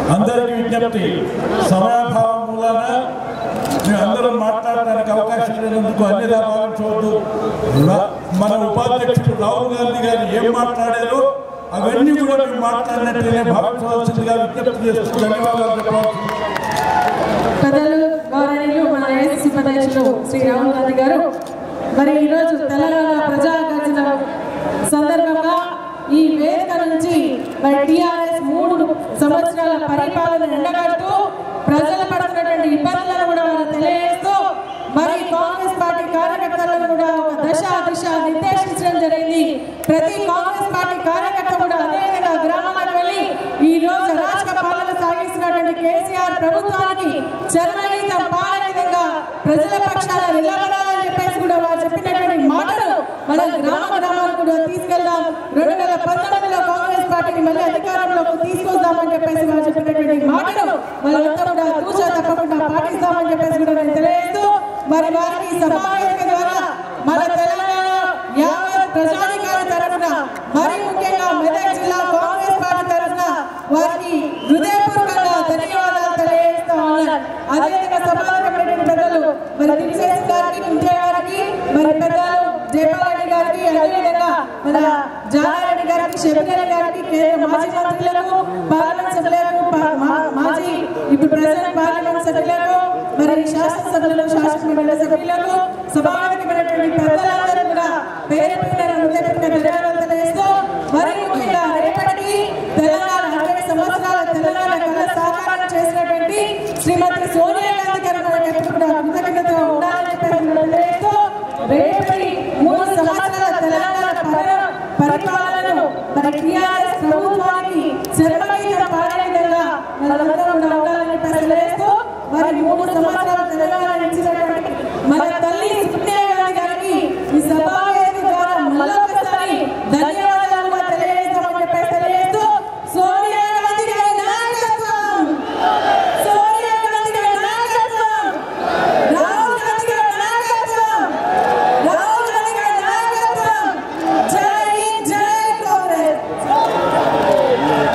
అందరికీ విజ్ఞప్తి సమయాభావం మూలన మీ అందరం మాట్లాడడానికి అవకాశం లేనందుకు అన్నిదా భావించవద్దు రా- మన ఉపాధ్యక్షుడు రాహుల్ గాంధీ గారు ఏం మాట్లాడారో అవన్నీ కూడా మేము మాట్లాడినట్లే భావించవలసిందిగా విజ్ఞప్తి చేస్తూ ధన్యవాదాలు చెప్పవచ్చు పెద్దలు గౌరవనీయులు మన ఏసీసీ అధ్యక్షులు శ్రీ రాహుల్ గాంధీ గారు మరి ఈరోజు తెలంగాణ ప్రజా గర్జన సందర్భంగా ఈ వేదిక నుంచి మరి టిఆర్ఎస్ మూడు సంవత్సరాల పరిపాలన ఎండగడుతూ ప్రజలు పడుతున్నటువంటి ఇబ్బందులను కూడా వారు తెలియజేస్తూ మరి కాంగ్రెస్ పార్టీ కార్యకర్తలను కూడా ఒక దశ దిశ నిర్దేశించడం జరిగింది ప్రతి కాంగ్రెస్ పార్టీ కార్యకర్త కూడా అదేవిధంగా గ్రామాలకు వెళ్ళి ఈ రోజు రాజకీయ పాలన సాగిస్తున్నటువంటి కేసీఆర్ ప్రభుత్వానికి చర్మగీతం పాడే విధంగా ప్రజల పక్షాన నిలబడాలని చెప్పేసి కూడా వారు చెప్పినటువంటి మాటలు మన గ్రామ గ్రామాలకు కూడా తీసుకెళ్దాం రెండు వేల పంతొమ్మిదిలో కాంగ్రెస్ పార్టీని మళ్ళీ అధికారంలోకి తీసుకొద్దామని చెప్పేసి వారు చెప్పినటువంటి మాటలు వాళ్ళంతా కూడా కూర్చో తప్పకుండా పాటిస్తామని చెప్పేసి కూడా నేను తెలియజేస్తూ మరి వారికి సమావేశం ద్వారా మన తెలంగాణ యావత్ ప్రజాధికారి తరఫున మరి ముఖ్యంగా మెదక్ జిల్లా కాంగ్రెస్ పార్టీ తరఫున వారికి హృదయపూర్వకంగా ధన్యవాదాలు తెలియజేస్తా ఉన్నాను అదేవిధంగా సమాధానమైనటువంటి పెద్దలు మరి దినేశ్ గారికి కుంటే గారికి మరి పెద్దలు జయపాలరెడ్డి గారికి అదేవిధంగా మన జానారెడ్డి గారికి శబిరెడ్డి గారికి కేంద్ర మాజీ మంత్రులకు పార్లమెంట్ సభ్యులకు పా- మా- మాజీ ఇప్పుడు ప్రెసిడెంట్ పార్లమెంట్ సభ్యులకు మరి శాసనసభ్యులకు శాసనమండలి సభ్యులకు సభావేదికమైనటువంటి పెద్దలందరూ కూడా పేరు పేరున హృదయపూర్వక ధన్యవాదాలు తెలియజేస్తూ మరి ముఖ్యంగా రేపటికి తెలంగాణ అరవై సంవత్సరాల తెలంగాణ కళ సాకారం చేసినటువంటి శ్రీమతి సోనియా గాంధీ గారు మనకి ఎప్పుడు కూడా కృతజ్ఞతగా ఉండాలని చెప్పి కూడా తెలియజేస్తూ రేపటి మూడు సంవత్సరాల తెలంగాణ పరి- పరిపాలనను మన టీఆర్ఎస్ ప్రభుత్వానికి శర్మగీతం పాడే విధంగా మనందరం కూడా ఉండాలని చెప్పి తెలియజేస్తూ మరి మూడు సంవత్సరాల